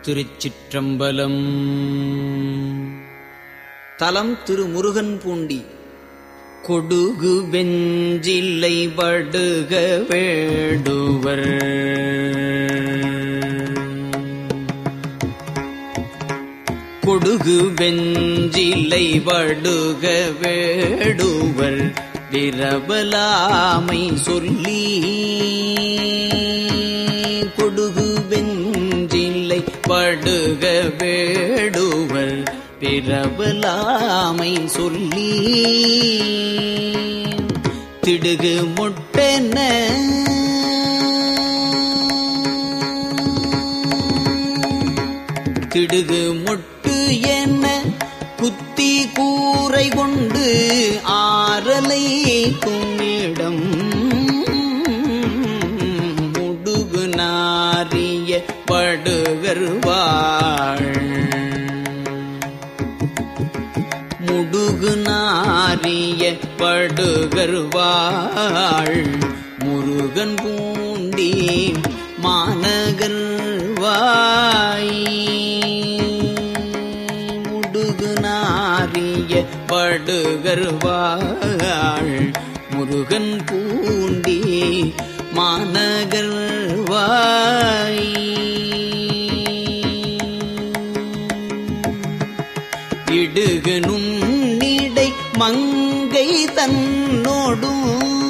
திருச்சிற்றம்பலம் தலம் திருமுருகன் பூண்டி கொடுகு வெஞ்சில்லை படுக வேடுவர் கொடுகு வெஞ்சிலை வடுக வேடுவர் விரவலாமை சொல்லி கொடுகு வெஞ்சிலை படுக வேடுவர் பிறவலாமை சொல்லி திடுகு முட்டென திடுகு முட்டு என்ன குத்தி கூரை கொண்டு ஆரலை கும்மிடம் முடுகு நாரிய படுகர்வாள் முடுகு நாரிய படுகர்வாள் முருகன் பூண்டி மாநகர் வாய் முடுகு நாரிய படுகர்வாள் முருகன் பூண்டி மாநகர் வாய் இடுகு நுண்ணிடை மங்கை தன்னோடும்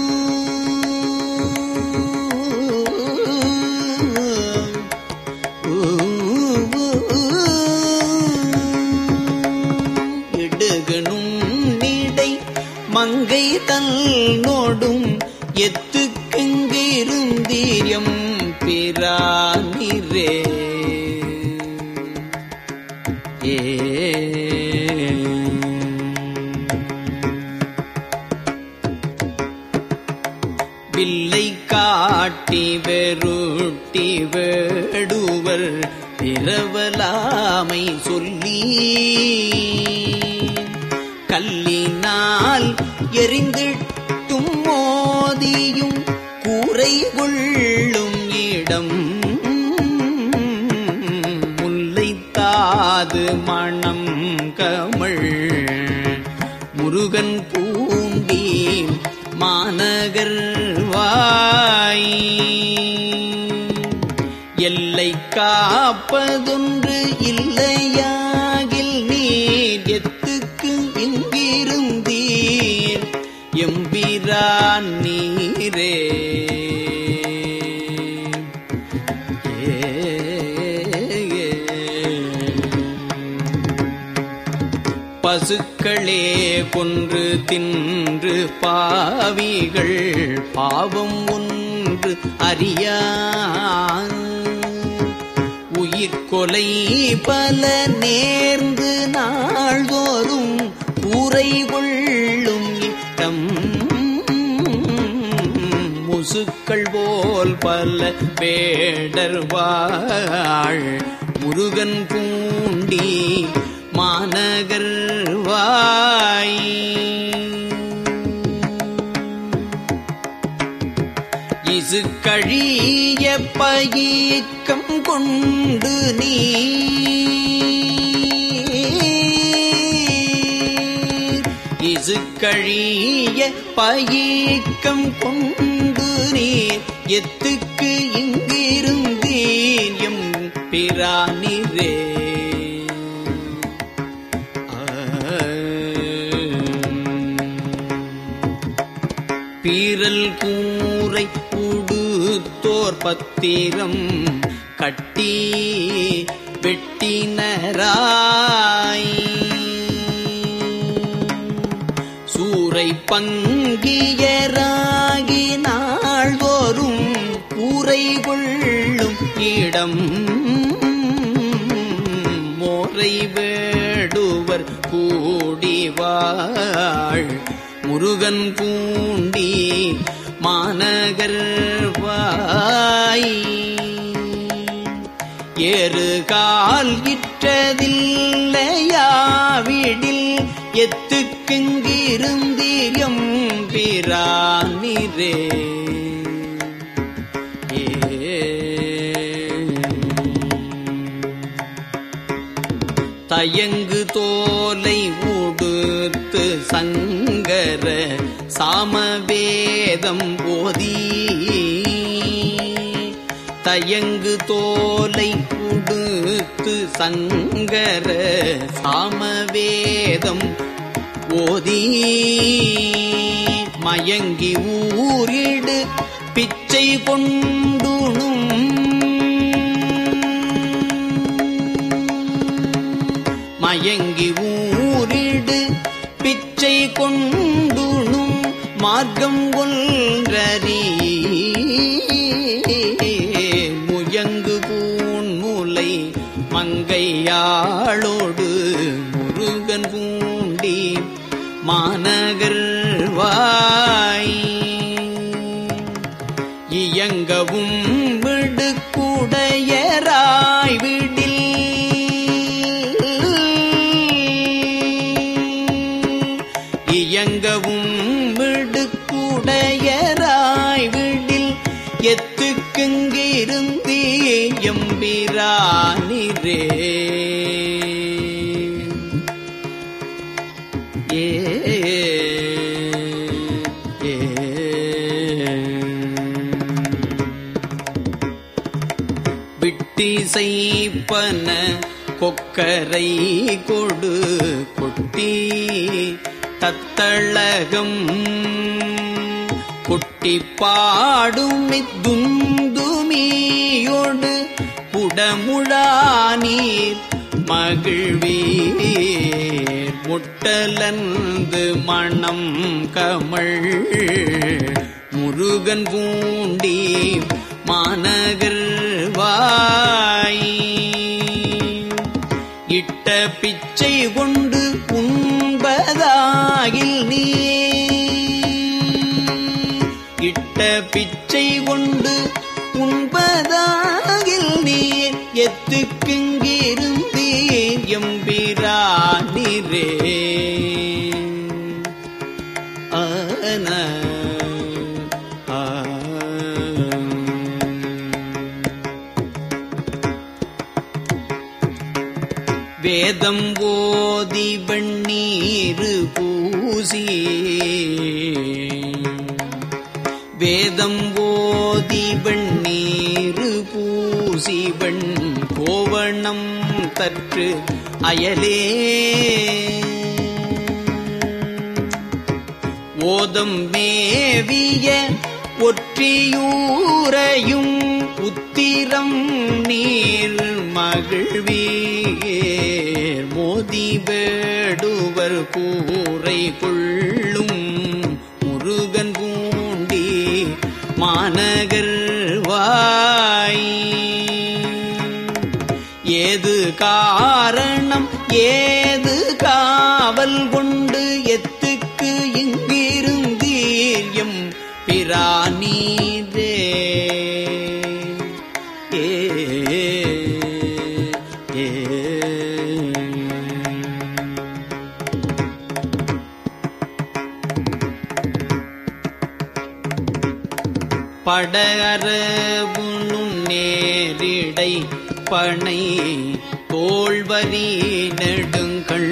இடுகு நுண்ணிடை மங்கை தன்னோடும் எத்துக்கெங்கிருந்தீரியம் பிரானிரே ஏ வில்லை காட்டி வெருட்டி வேடுவர் பிறவலாமை சொல்லி கல்லினால் எரிந்திட்டும் மோதியும் கூரை கொள்ளும் இடம் முல்லைத்தாது மணம் கமள் முருகன் பூண்டி மாநகர் வாய் எல்லை காப்பதொன்று இல்லையாகில் நீர் எத்துக்கு இங்கிருந்தீர் எம்பிரான் நீரே பசுக்களே கொன்று தின்று பாவிகள் பாவம் ஒன்று அறியான் உயிர்கொலை பல நேர்ந்து நாள்தோறும் கூரை கொள்ளும் இட்டம் முசுக்கள் போல் பல வேடர் வாழ் முருகன் பூண்டி மாநகர் வாய் இசு கழிய பயிக்கம் கொண்டு நீ இசு கழிய பயிக்கம் கொண்டு நீர் எத்துக்கு இங்கிருந்தீர் எம் பிரானிரே பீரல் கூரை உடுத்தோர் பத்திரம் கட்டி வெட்டினராய் சூரை பங்கியராகி நாள்தோறும் கூரை கொள்ளும் இடம் மோரை வேடுவர் கூடிவாள் முருகன் பூண்டி மாநகர் வாய் ஏறு கால் இற்றதில்லையாவிடில் எத்துக்கெங்கிருந்தீரியம் பிரானிரே ஏ தயங்கு தோலை உடுத்து சங்கர சாமவேதம் ஓதி தயங்கு தோலை உடுத்து சங்கர சாமவேதம் ஓதி மயங்கி ஊரிடு பிச்சை கொண்டுணும் மயங்கி ஊரிடு பிச்சை கொண்டுணும் மார்க்கம் ஒன்றறி முயங்கு பூன்முலை மங்கையாளோடு முருகன் பூண்டி மாநகர் வாய் இயங்கவும் விடுக்குடையராய் விடில் இயங்கவும் விடுக்குடையராய் விடில் எத்துக்குங்கிருந்தே எம்பிரானிரே ஏ ஏ விட்டி செய்ப்பன கொக்கரை கொடு கொட்டி தத்தளகம் கொட்டி பாடுமி துந்துமியோடு புடமுழா நீர் மகிழ்வீர் முட்டலந்து மணம் கமழ் முருகன் பூண்டி மாநகர் வாய் இட்ட பிச்சை கொண்டு உண்பதாகில் நீ இட்ட பிச்சை கொண்டு உண்பதாகில் நீர் எத்துக்குங்கிருந்தீர் எம்பிரானிரே ஆன ஆ வேதம் ஓதி வெண்ணீரு பூசி வேதம் ஓதி வெண்ணீரு பூசி வெண் கோவணம் தற்று அயலே ஓதம் மேவிய ஒற்றியூரையும் உத்திரம் நீர் மகிழ்வீர் மோதி வேடுவர் கூரை கொள்ளும் முருகன் பூண்டி மாநகர் வாய் ஏது காரணம் ஏது காவல் கொண்டு எத்துக்கு இங்கிருந்தீர்யம் பிரானீரே ஏ ஏ படரவுனும் நேரிடை பனை தோல்வரி நெடுங்கள்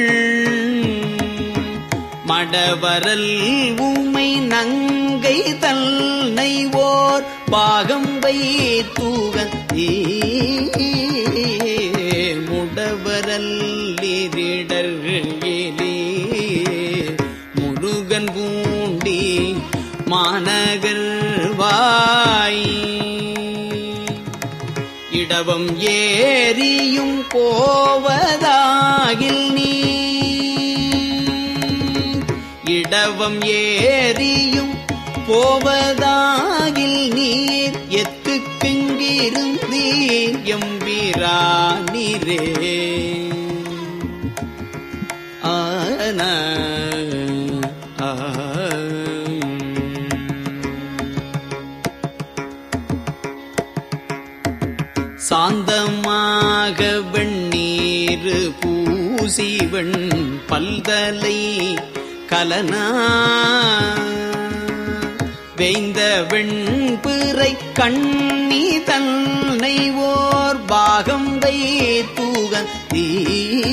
மடவரல் உமை நங்கை தன்னை ஓர் பாகம் வைத்தூகத்தே முடவரல் லிரிடர் ஏலே முருகன் பூண்டி மாநகர் வாய் இடவம் ஏரியும் போவதாகில் நீ இடவம் ஏரியும் போவதாகில் நீர் எத்துக்குங்கிருந்தீர் எம்பிரானிரே ஆன ஆ சாந்தமாக வெண்ணீர் பூசிவெண் பல்தலை கலனா வேய்ந்த வெண்பிறை கண்ணி தன்னை ஓர் பாகம் வைத்தூக தீ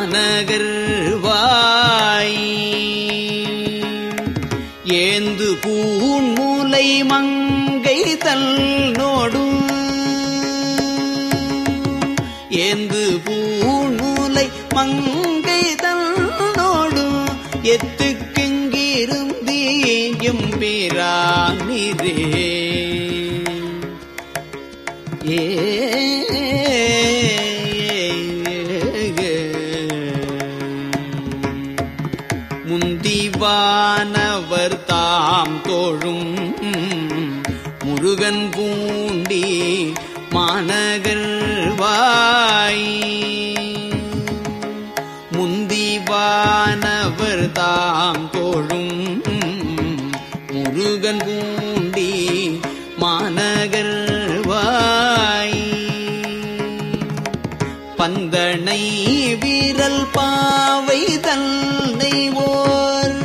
மாநகர் வாய் ஏந்து பூன்மூலை மங்கை தன்னோடு ஏந்து பூன்மூலை மங்கை தன்னோடு எத்துக்கெங்கிருந்தே எம்பிரானிரே ஏ முந்திவானவர் தாம் தோழும் முருகன் பூண்டி மாநகர் வாய் முந்திவானவர் தாம் தோழும் முருகன் பூண்டி மாநகர் வாய் பந்தனை வீரல் பாவை தன்னை ஓர்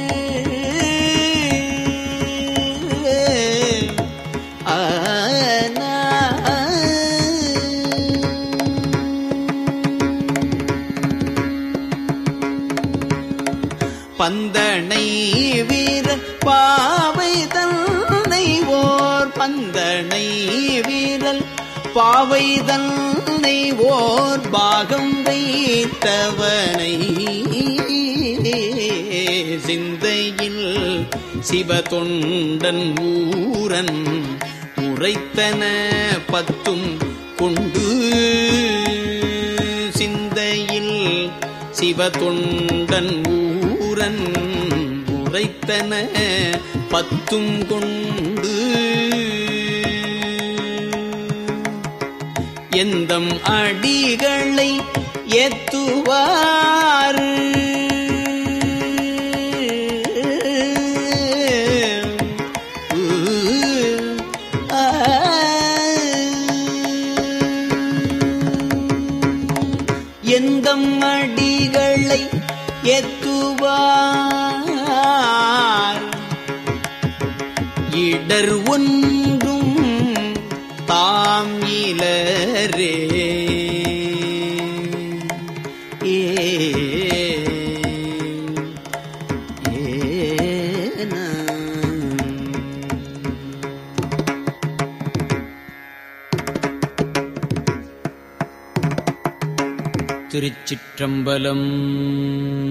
ஆனா. பந்தனை வீரல் பாவை தன்னை ஓர் பந்தனை வீரல் பாவை தன்னை ஓர் பாகம் வைத்தவனை சிந்தையில் சிவதொண்டன் ஊரன் உரைத்தன பத்தும் கொண்டு சிந்தையில் சிவதொண்டன் ஊரன் உரைத்தன பத்தும் கொண்டு எந்தம் அடிகளை ஏத்துவார் எந்தம் அடிகளை ஏத்துவார் இடர் ஒன்றும் தாம் இலரே ஏ ஏனா. திருச்சிற்றம்பலம்